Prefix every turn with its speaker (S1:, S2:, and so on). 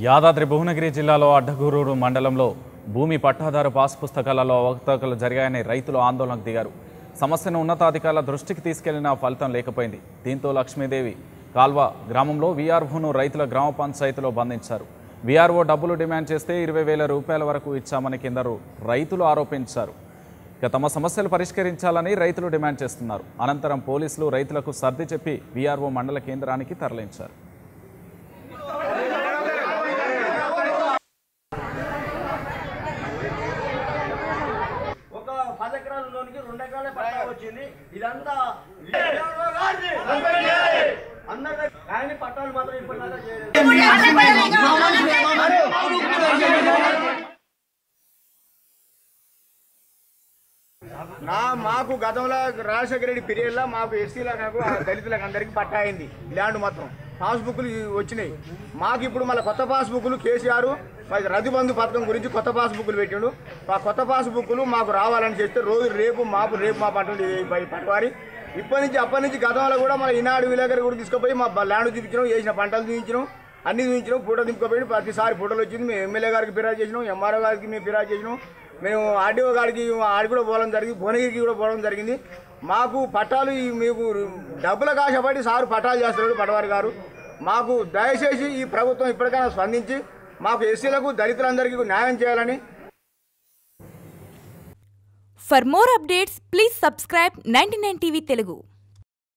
S1: యాదాద్రి భువనగిరి జిల్లాలో అడ్డగూరూరు మండలంలో భూమి పట్టాదారు పాస్ పుస్తకాలలో అవకతవకలు జరిగాయని రైతులు ఆందోళనకు దిగారు సమస్యను ఉన్నతాధికారుల దృష్టికి తీసుకెళ్లినా ఫలితం లేకపోయింది దీంతో లక్ష్మీదేవి కాల్వ గ్రామంలో వీఆర్ఓను రైతుల గ్రామ పంచాయతీలో బంధించారు వీఆర్ఓ డబ్బులు డిమాండ్ చేస్తే ఇరవై వేల రూపాయల వరకు ఇచ్చామని కిందరు రైతులు ఆరోపించారు ఇక తమ సమస్యలు పరిష్కరించాలని రైతులు డిమాండ్ చేస్తున్నారు అనంతరం పోలీసులు రైతులకు సర్ది చెప్పి వీఆర్ఓ మండల కేంద్రానికి తరలించారు
S2: ఒక పది ఎకరాల లోనికి రెండు ఎకరాలే పట్టా వచ్చింది ఇదంతా అందరి కానీ పట్టాలు మాత్రం ఇప్పటిదాకా చేయలేదు నా మాకు గతంలో రాజశేఖర రెడ్డి పీరియడ్లో మాకు ఎస్సీలకు దళితులకు అందరికీ పట్టా అయింది ల్యాండ్ మొత్తం పాస్బుక్లు వచ్చినాయి మాకు ఇప్పుడు మళ్ళీ కొత్త పాస్బుక్లు కేసీఆర్ మరి రద్దు బంధు పథకం గురించి కొత్త పాస్బుక్లు పెట్టిండు ఆ కొత్త పాస్బుక్లు మాకు రావాలని చెప్తే రోజు రేపు మాపు రేపు మా పంట పట్టువారి ఇప్పటి నుంచి అప్పటి నుంచి గతంలో కూడా మన ఈనాడు విలేకరు కూడా తీసుకుపోయి మా బ- ల్యాండ్ చూపించినాం వేసిన పంటలు చూపించినాం అన్ని చూపించినాం ఫోటో దింపుకపోయి ప్రతిసారి ఫోటోలు వచ్చింది మేము ఎమ్మెల్యే గారికి ఫిర్యాదు చేసినాం ఎంఆర్ఓ గారికి మేము ఫిర్యాదు చేసినాం మేము ఆర్డీఓ గారికి ఆడి కూడా పోవడం జరిగింది భువనగిరికి కూడా పోవడం జరిగింది మాకు పట్టాలు ఈ మీకు డబ్బుల కాశపడి సారు పట్టాలు చేస్తున్నాడు పటవారి గారు మాకు దయచేసి ఈ ప్రభుత్వం ఇప్పటికైనా స్పందించి మాకు ఎస్సీలకు దళితులందరికీ న్యాయం చేయాలని
S3: For more updates, please subscribe 99 TV Telugu.